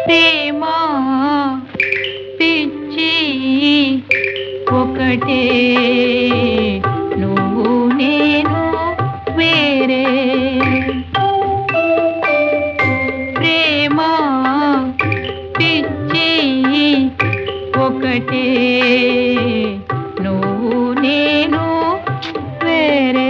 ప్రేమ పిచ్చి ఒకటే నువ్వు నేను వేరే ప్రేమ పిచ్చి ఒకటే నువ్వు నేను వేరే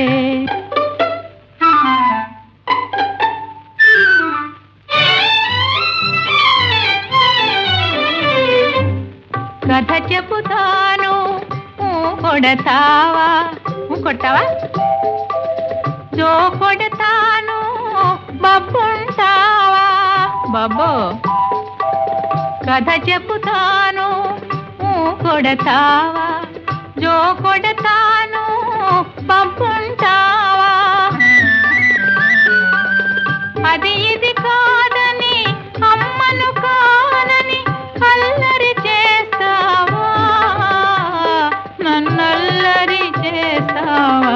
కథ చెబుతాను ఊ కొడతావా ఊ కొట్టావా జో కొడతాను బబ్బుంటావా బబ్బో కథ చెబుతాను ఊ కొడతావా జో కొడతాను బబ్బుంటావా అది ఇది కాదని అమ్మను కానని అల్లరి చేస్తావా నన్నల్లరి చేస్తావా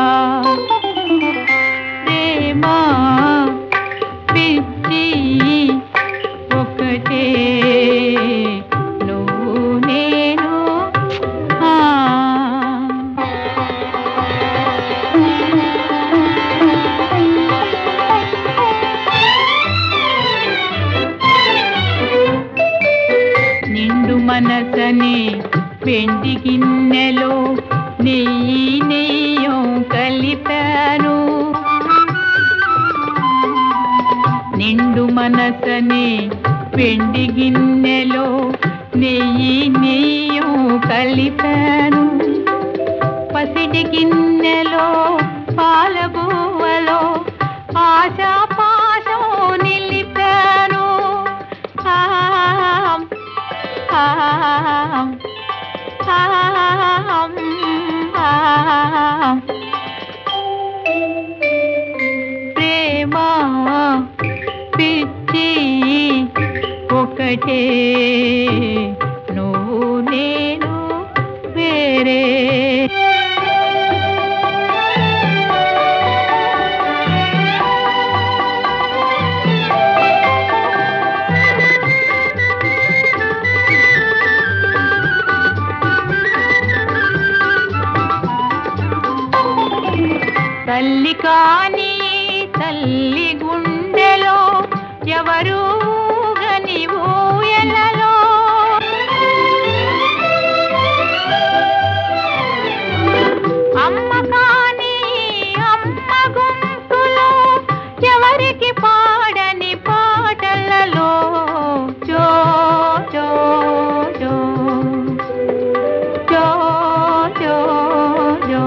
ప్రేమ పిచ్చి ఒకటే నువ్వు నేను ఆ నిండు మనసని వెండి గిన్నెలో నెయ్యి నెయ్యం కలిపాను నిండు మనసని వెండి గిన్నెలో నెయ్యి నెయ్యం కలిపాను పసిడి గిన్నెలో పాలబువ్వలో ఆశా పాశం నిలిపాను ఆం, ఆం, ఆం, ఆం. ప్రేమ పిచ్చి ఒకటే నువ్వు నేను వేరే తల్లి కాని తల్లి గుండెలో ఎవరు గని ఊయలలో అమ్మ కాని అమ్మ గొంతులో ఎవరికి పాడని పాటలలో జో జో జో జో జో జో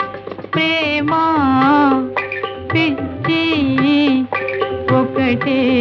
ప్రేమ పిచ్చి ఒకటే